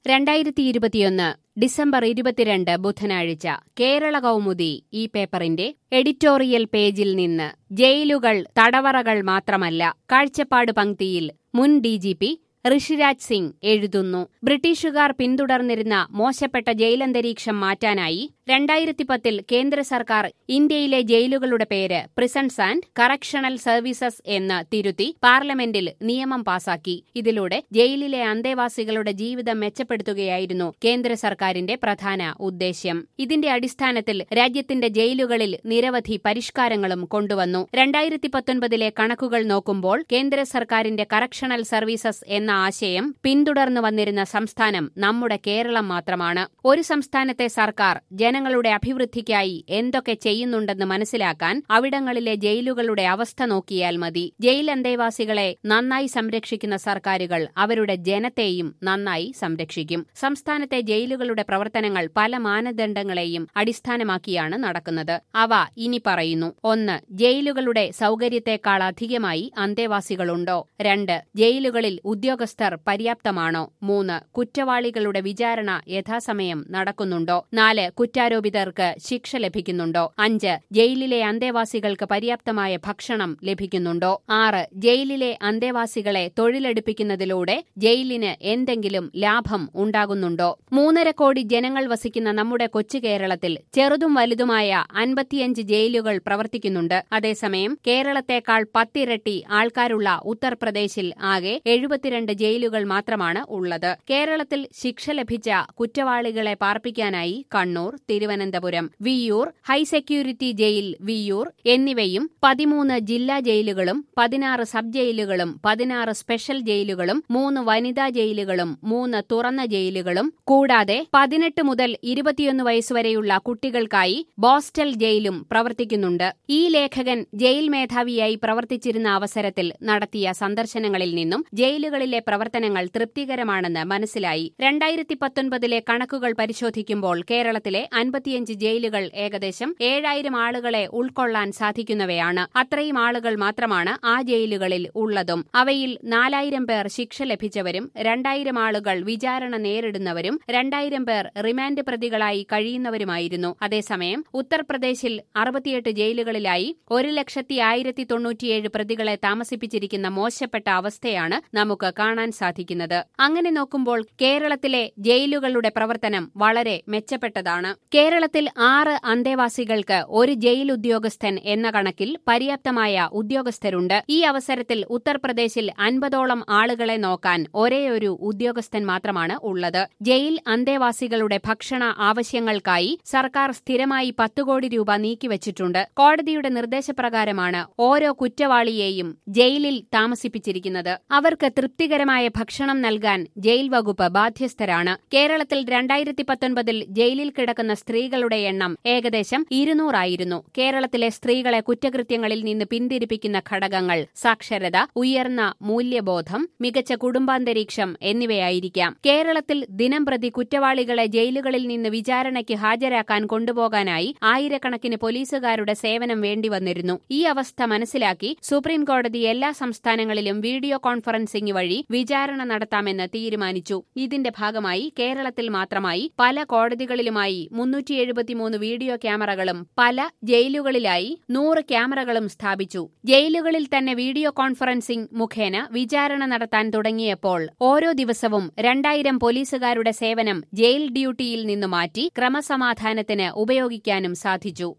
രണ്ടായിരത്തി ഇരുപത്തിയൊന്ന് ഡിസംബർ ഇരുപത്തിരണ്ട് ബുധനാഴ്ച കേരള കൗമുദി ഈ പേപ്പറിന്റെ എഡിറ്റോറിയൽ പേജിൽ നിന്ന് ജയിലുകൾ തടവറകൾ മാത്രമല്ല കാഴ്ചപ്പാട് പങ്ക്തിയിൽ മുൻ ഡിജിപി ഋഷിരാജ് സിംഗ് എഴുതുന്നു ബ്രിട്ടീഷുകാർ പിന്തുടർന്നിരുന്ന മോശപ്പെട്ട ജയിലന്തരീക്ഷം മാറ്റാനായി രണ്ടായിരത്തി പത്തിൽ കേന്ദ്ര സർക്കാർ ഇന്ത്യയിലെ ജയിലുകളുടെ പേര് പ്രിസൺസ് ആൻഡ് കറക്ഷണൽ സർവീസസ് എന്ന് തിരുത്തി പാർലമെന്റിൽ നിയമം പാസാക്കി ഇതിലൂടെ ജയിലിലെ അന്തേവാസികളുടെ ജീവിതം മെച്ചപ്പെടുത്തുകയായിരുന്നു കേന്ദ്ര സർക്കാരിന്റെ പ്രധാന ഉദ്ദേശ്യം ഇതിന്റെ അടിസ്ഥാനത്തിൽ രാജ്യത്തിന്റെ ജയിലുകളിൽ നിരവധി പരിഷ്കാരങ്ങളും കൊണ്ടുവന്നു രണ്ടായിരത്തി പത്തൊൻപതിലെ കണക്കുകൾ നോക്കുമ്പോൾ കേന്ദ്ര സർക്കാരിന്റെ കറക്ഷണൽ സർവീസസ് എന്ന ആശയം പിന്തുടർന്നു വന്നിരുന്ന സംസ്ഥാനം നമ്മുടെ കേരളം മാത്രമാണ് ഒരു സംസ്ഥാനത്തെ സർക്കാർ ജനങ്ങളുടെ അഭിവൃദ്ധിക്കായി എന്തൊക്കെ ചെയ്യുന്നുണ്ടെന്ന് മനസ്സിലാക്കാൻ അവിടങ്ങളിലെ ജയിലുകളുടെ അവസ്ഥ നോക്കിയാൽ മതി ജയിൽ അന്തേവാസികളെ നന്നായി സംരക്ഷിക്കുന്ന സർക്കാരുകൾ അവരുടെ ജനത്തെയും നന്നായി സംരക്ഷിക്കും സംസ്ഥാനത്തെ ജയിലുകളുടെ പ്രവർത്തനങ്ങൾ പല മാനദണ്ഡങ്ങളെയും അടിസ്ഥാനമാക്കിയാണ് നടക്കുന്നത് അവ ഇനി പറയുന്നു ഒന്ന് ജയിലുകളുടെ സൗകര്യത്തെക്കാൾ അധികമായി അന്തേവാസികളുണ്ടോ രണ്ട് ജയിലുകളിൽ ഉദ്യോഗസ്ഥർ പര്യാപ്തമാണോ മൂന്ന് കുറ്റവാളികളുടെ വിചാരണ യഥാസമയം നടക്കുന്നുണ്ടോ നാല് കുറ്റാരോപിതർക്ക് ശിക്ഷ ലഭിക്കുന്നുണ്ടോ അഞ്ച് ജയിലിലെ അന്തേവാസികൾക്ക് പര്യാപ്തമായ ഭക്ഷണം ലഭിക്കുന്നുണ്ടോ ആറ് ജയിലിലെ അന്തേവാസികളെ തൊഴിലെടുപ്പിക്കുന്നതിലൂടെ ജയിലിന് എന്തെങ്കിലും ലാഭം ഉണ്ടാകുന്നുണ്ടോ മൂന്നര കോടി ജനങ്ങൾ വസിക്കുന്ന നമ്മുടെ കൊച്ചു കേരളത്തിൽ ചെറുതും വലുതുമായ അൻപത്തിയഞ്ച് ജയിലുകൾ പ്രവർത്തിക്കുന്നുണ്ട് അതേസമയം കേരളത്തെക്കാൾ പത്തിരട്ടി ആൾക്കാരുള്ള ഉത്തർപ്രദേശിൽ ആകെ എഴുപത്തിരണ്ട് ജയിലുകൾ മാത്രമാണ് ഉള്ളത് കേരളത്തിൽ ശിക്ഷ ലഭിച്ച കുറ്റവാളികളെ പാർപ്പിക്കാനായി Kannur Thiruvananthapuram Viyyur high security jail Viyyur എന്നിവയും പതിമൂന്ന് ജില്ലാ ജയിലുകളും പതിനാറ് സബ് ജയിലുകളും പതിനാറ് സ്പെഷ്യൽ ജയിലുകളും മൂന്ന് വനിതാ ജയിലുകളും മൂന്ന് തുറന്ന ജയിലുകളും കൂടാതെ പതിനെട്ട് മുതൽ ഇരുപത്തിയൊന്ന് വയസ്സുവരെയുള്ള കുട്ടികൾക്കായി ബോസ്റ്റൽ ജയിലും പ്രവർത്തിക്കുന്നുണ്ട് ഈ ലേഖകൻ ജയിൽ മേധാവിയായി പ്രവർത്തിച്ചിരുന്ന അവസരത്തിൽ നടത്തിയ സന്ദർശനങ്ങളിൽ നിന്നും ജയിലുകളിലെ പ്രവർത്തനങ്ങൾ തൃപ്തികരമാണെന്ന് മനസ്സിലായി രണ്ടായിരത്തി പത്തൊൻപതിലെ കണക്കുകൾ പരിശോധിക്കുമ്പോൾ കേരളത്തിലെ അൻപത്തിയഞ്ച് ജയിലുകൾ ഏകദേശം ഏഴായിരം ആളുകളെ ഉൾക്കൊള്ളാൻ സാധിക്കുന്നവയാണ് അത്രയും ആളുകൾ മാത്രമാണ് ആ ജയിലുകളിൽ ഉള്ളതും അവയിൽ നാലായിരം പേർ ശിക്ഷ ലഭിച്ചവരും രണ്ടായിരം ആളുകൾ വിചാരണ നേരിടുന്നവരും രണ്ടായിരം പേർ റിമാൻഡ് പ്രതികളായി കഴിയുന്നവരുമായിരുന്നു അതേസമയം ഉത്തർപ്രദേശിൽ അറുപത്തിയെട്ട് ജയിലുകളിലായി ഒരു ലക്ഷത്തി ആയിരത്തി തൊണ്ണൂറ്റിയേഴ് പ്രതികളെ താമസിപ്പിച്ചിരിക്കുന്ന മോശപ്പെട്ട അവസ്ഥയാണ് നമുക്ക് കാണാൻ സാധിക്കുന്നത് അങ്ങനെ നോക്കുമ്പോൾ കേരളത്തിലെ ജയിലുകളുടെ പ്രവർത്തനം വളരെ മെച്ചപ്പെട്ടതാണ് കേരളത്തിൽ ആറ് അന്തേവാസികൾക്ക് ഒരു ജയിൽ ഉദ്യോഗസ്ഥൻ എന്ന കണക്കിൽ പര്യാപ്തമായ ഉദ്യോഗസ്ഥരുണ്ട് ഈ അവസരത്തിൽ ഉത്തർപ്രദേശിൽ അൻപതോളം ആളുകളെ നോക്കാൻ ഒരേയൊരു ഉദ്യോഗസ്ഥൻ മാത്രമാണ് ഉള്ളത് ജയിൽ അന്തേവാസികളുടെ ഭക്ഷണ ആവശ്യങ്ങൾക്കായി സർക്കാർ സ്ഥിരമായി പത്ത് കോടി രൂപ നീക്കിവച്ചിട്ടുണ്ട് കോടതിയുടെ നിർദ്ദേശപ്രകാരമാണ് ഓരോ കുറ്റവാളിയെയും ജയിലിൽ താമസിപ്പിച്ചിരിക്കുന്നത് അവർക്ക് തൃപ്തികരമായ ഭക്ഷണം നൽകാൻ ജയിൽ വകുപ്പ് ബാധ്യസ്ഥരാണ് കേരളത്തിൽ രണ്ടായിരത്തി പത്തൊൻപതിൽ ജയിലിൽ കിടക്കുന്ന സ്ത്രീകളുടെ എണ്ണം ഏകദേശം ഇരുന്നൂറായിരുന്നു കേരളത്തിലെ സ്ത്രീകളെ കുറ്റകൃത്യങ്ങളിൽ നിന്ന് പിന്തിരിപ്പിക്കുന്ന ഘടകങ്ങൾ സാക്ഷരത ഉയർന്ന മൂല്യബോധം മികച്ച കുടുംബാന്തരീക്ഷം എന്നിവയായിരിക്കാം കേരളത്തിൽ ദിനം പ്രതി കുറ്റവാളികളെ ജയിലുകളിൽ നിന്ന് വിചാരണയ്ക്ക് ഹാജരാക്കാൻ കൊണ്ടുപോകാനായി ആയിരക്കണക്കിന് പോലീസുകാരുടെ സേവനം വേണ്ടിവന്നിരുന്നു ഈ അവസ്ഥ മനസ്സിലാക്കി സുപ്രീം കോടതി എല്ലാ സംസ്ഥാനങ്ങളിലും വീഡിയോ കോൺഫറൻസിംഗ് വഴി വിചാരണ നടത്താമെന്ന് തീരുമാനിച്ചു ഇതിന്റെ ഭാഗമായി കേരളത്തിൽ മാത്രമായി പല കോടതികളിലുമായി മുന്നൂറ്റി എഴുപത്തിമൂന്ന് വീഡിയോ ക്യാമറകളും പല ജയിലുകളിലായി നൂറ് ക്യാമറകളും സ്ഥാപിച്ചു ജയിലുകളിൽ തന്നെ വീഡിയോ കോൺഫറൻസിംഗ് മുഖേന വിചാരണ നടത്താൻ തുടങ്ങിയപ്പോൾ ഓരോ ദിവസവും രണ്ടായിരം പോലീസുകാരുടെ സേവനം ജയിൽ ഡ്യൂട്ടിയിൽ നിന്നു മാറ്റി ക്രമസമാധാനത്തിന് ഉപയോഗിക്കാനും സാധിച്ചു